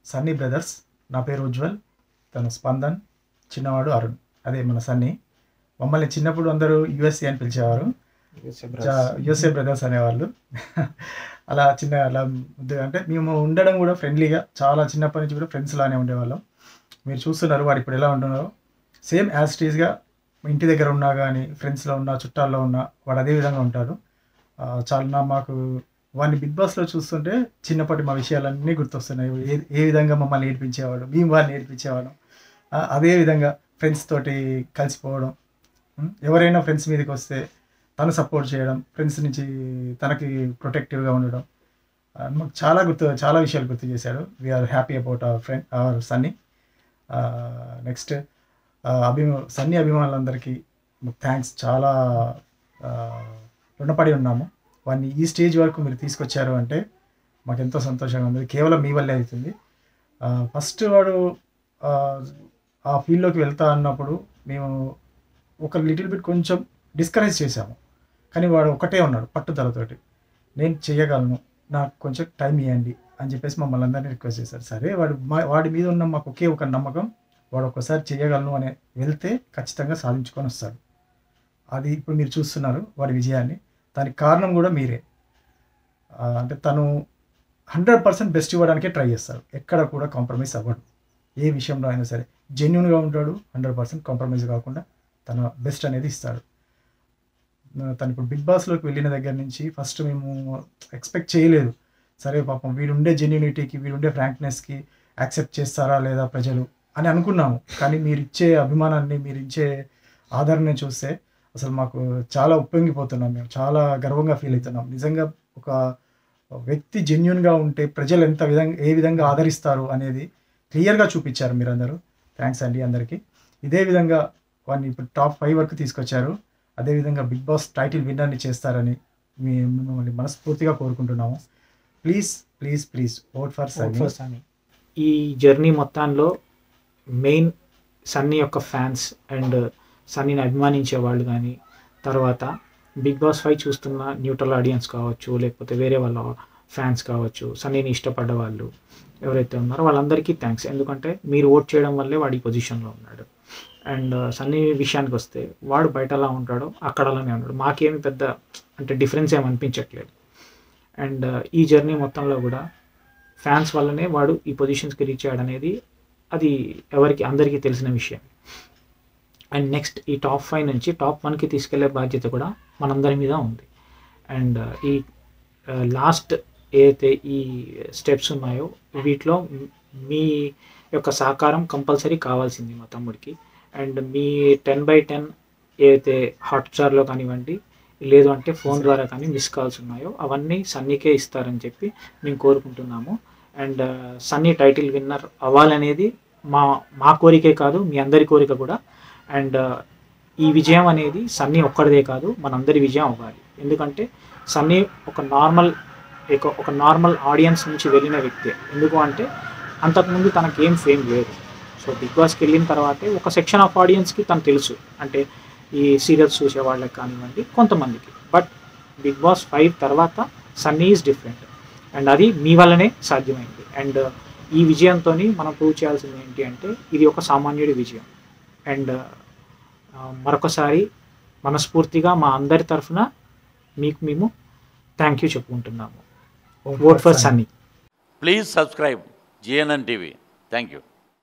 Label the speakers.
Speaker 1: Sunny brothers నా పేరు ఉజ్వల్ తను స్పందన్ చిన్నవాడు అరుణ్ అదే మన సన్నీ మమ్మల్ని చిన్నప్పుడు అందరూ యుఎస్ఏ అని పిలిచేవారు యుఎస్ఏ బ్రదర్స్ అనేవాళ్ళు అలా చిన్న అలా ముద్దుగా అంటే మేము ఉండడం కూడా ఫ్రెండ్లీగా చాలా చిన్నప్పటి నుంచి కూడా ఫ్రెండ్స్ లానే ఉండేవాళ్ళం మీరు చూస్తున్నారు వాడు ఇప్పుడు ఎలా ఉంటున్నారో సేమ్ యాజ్ టీజ్గా ఇంటి దగ్గర ఉన్నా కానీ ఫ్రెండ్స్లో ఉన్నా చుట్టాల్లో ఉన్నా వాడు అదే విధంగా ఉంటాడు ఆ, చాలా నా మాకు వాడిని బిగ్ బాస్లో చూస్తుంటే చిన్నప్పటి మా విషయాలన్నీ గుర్తొస్తున్నాయి ఏ ఏ విధంగా మమ్మల్ని ఏడిపించేవాడు మేము వాడిని ఏడిపించేవాడు ఆ, అదే విధంగా ఫ్రెండ్స్ తోటి కలిసిపోవడం ఉం, ఎవరైనా ఫ్రెండ్స్ మీదకి వస్తే తను సపోర్ట్ చేయడం ఫ్రెండ్స్ నుంచి తనకి ప్రొటెక్టివ్గా ఉండడం ఆ, మాకు చాలా గుర్తు చాలా విషయాలు గుర్తు చేశాడు we're happy about our friend our Sunny next అభిమా సన్నీ అభిమానులందరికీ థ్యాంక్స్ చాలా ఆ, రుణపడి ఉన్నాము వాడిని ఈ స్టేజ్ వరకు మీరు తీసుకొచ్చారు అంటే మాకు ఎంతో సంతోషంగా ఉంది కేవలం మీ వల్లే అవుతుంది ఫస్ట్ వాడు ఆ, ఆ ఫీల్డ్లోకి వెళ్తా అన్నప్పుడు మేము ఒక లిటిల్ బిట్ కొంచెం డిస్కరేజ్ చేశాము కానీ వాడు ఒకటే ఉన్నాడు పట్టుదలతోటి నేను చేయగలను నాకు కొంచెం టైం ఇవ్వండి అని చెప్పేసి మమ్మల్ని అందరినీ రిక్వెస్ట్ చేశారు సరే వాడు మా వాడి మీద ఉన్న మాకు ఒకే ఒక నమ్మకం వాడు ఒకసారి చేయగలను అని వెళ్తే ఖచ్చితంగా సాధించుకొని వస్తాడు అది ఇప్పుడు మీరు చూస్తున్నారు వాడి విజయాన్ని దానికి కారణం కూడా మీరే ఆ, అంటే తను హండ్రెడ్ పర్సెంట్ బెస్ట్ ఇవ్వడానికే ట్రై చేస్తాడు ఎక్కడ కూడా కాంప్రమైజ్ అవ్వడు ఏ విషయంలో అయినా సరే జెన్యున్గా ఉంటాడు హండ్రెడ్ పర్సెంట్ కాంప్రమైజ్ కాకుండా తన బెస్ట్ అనేది ఇస్తాడు ఆ, తను ఇప్పుడు బిగ్ బాస్లోకి వెళ్ళిన దగ్గర నుంచి ఫస్ట్ మేము ఎక్స్పెక్ట్ చేయలేదు సరే పాపం వీడుండే జెన్యునిటీకి వీడుండే ఫ్రాంక్నెస్కి యాక్సెప్ట్ చేస్తారా లేదా ప్రజలు అని అనుకున్నాము కానీ మీరు ఇచ్చే అభిమానాన్ని మీరు ఇచ్చే ఆదరణ చూస్తే అసలు మాకు చాలా ఉప్పొంగిపోతున్నాం మేము చాలా గర్వంగా ఫీల్ అవుతున్నాం నిజంగా ఒక వ్యక్తి జెన్యున్గా ఉంటే ప్రజలు ఎంత విధంగా ఏ విధంగా ఆదరిస్తారు అనేది క్లియర్గా చూపించారు మీరందరూ థ్యాంక్స్ అండి అందరికీ ఇదే విధంగా వాడిని ఇప్పుడు టాప్ ఫైవ్ వరకు తీసుకొచ్చారు అదేవిధంగా బిగ్ బాస్ టైటిల్ విన్నర్ని చేస్తారని మీ మిమ్మల్ని మనస్ఫూర్తిగా కోరుకుంటున్నాము please please please vote for Sunny
Speaker 2: Sunny ఈ జర్నీ మొత్తంలో మెయిన్ సన్నీ యొక్క ఫ్యాన్స్ అండ్ సన్నీని అభిమానించే వాళ్ళు కానీ తర్వాత బిగ్ బాస్ ఫైవ్ చూస్తున్న న్యూట్రల్ ఆడియన్స్ కావచ్చు లేకపోతే వేరే వాళ్ళ ఫ్యాన్స్ కావచ్చు సన్నీని ఇష్టపడ్డ వాళ్ళు ఎవరైతే ఉన్నారో వాళ్ళందరికీ థ్యాంక్స్ ఎందుకంటే మీరు ఓట్ చేయడం వల్లే వాడు ఈ పొజిషన్లో ఉన్నాడు అండ్ సన్నీ విషయానికి వస్తే వాడు బయట ఎలా ఉంటాడో అక్కడ అలానే ఉన్నాడు మాకేమి పెద్ద అంటే డిఫరెన్స్ ఏమి అనిపించట్లేదు అండ్ ఈ జర్నీ మొత్తంలో కూడా ఫ్యాన్స్ వల్లనే వాడు ఈ పొజిషన్స్కి రీచ్ అయ్యాడు అనేది అది ఎవరికి అందరికీ తెలిసిన విషయం అండ్ నెక్స్ట్ ఈ టాప్ ఫైవ్ నుంచి టాప్ వన్కి తీసుకెళ్లే బాధ్యత కూడా మనందరి మీద ఉంది అండ్ ఈ లాస్ట్ ఏదైతే ఈ స్టెప్స్ ఉన్నాయో వీటిలో మీ యొక్క సహకారం కంపల్సరీ కావాల్సింది మా తమ్ముడికి అండ్ మీ టెన్ బై టెన్ ఏదైతే హాట్స్టార్లో కానివ్వండి లేదు అంటే ఫోన్ ద్వారా కానీ మిస్ కాల్స్ ఉన్నాయో అవన్నీ సన్నీకే ఇస్తారని చెప్పి మేము కోరుకుంటున్నాము అండ్ సన్నీ టైటిల్ విన్నర్ అవ్వాలనేది మా మా కోరికే కాదు మీ అందరి కోరిక కూడా అండ్ ఈ విజయం అనేది సన్నీ ఒక్కడిదే కాదు మనందరి విజయం అవ్వాలి ఎందుకంటే సన్నీ ఒక నార్మల్ ఒక ఒక నార్మల్ ఆడియన్స్ నుంచి వెళ్ళిన వ్యక్తే ఎందుకు అంటే అంతకుముందు తనకి ఏం ఫేమ్ లేదు సో బిగ్ బాస్కి వెళ్ళిన తర్వాతే ఒక సెక్షన్ ఆఫ్ ఆడియన్స్కి తను తెలుసు అంటే ఈ సీరియల్స్ చూసే వాళ్ళకి కానివ్వండి కొంతమందికి బట్ బిగ్ బాస్ ఫైవ్ తర్వాత సన్నీ ఈజ్ డిఫరెంట్ అండ్ అది మీ వల్లనే సాధ్యమైంది అండ్ ఈ విజయంతో మనం ప్రూవ్ చేయాల్సింది ఏంటి అంటే ఇది ఒక సామాన్యుడి విజయం అండ్ మరొకసారి మనస్ఫూర్తిగా మా అందరి తరఫున మీకు మేము థ్యాంక్ యూ చెప్పుకుంటున్నాము vote for Sunny
Speaker 3: Please subscribe GNN TV. Thank you.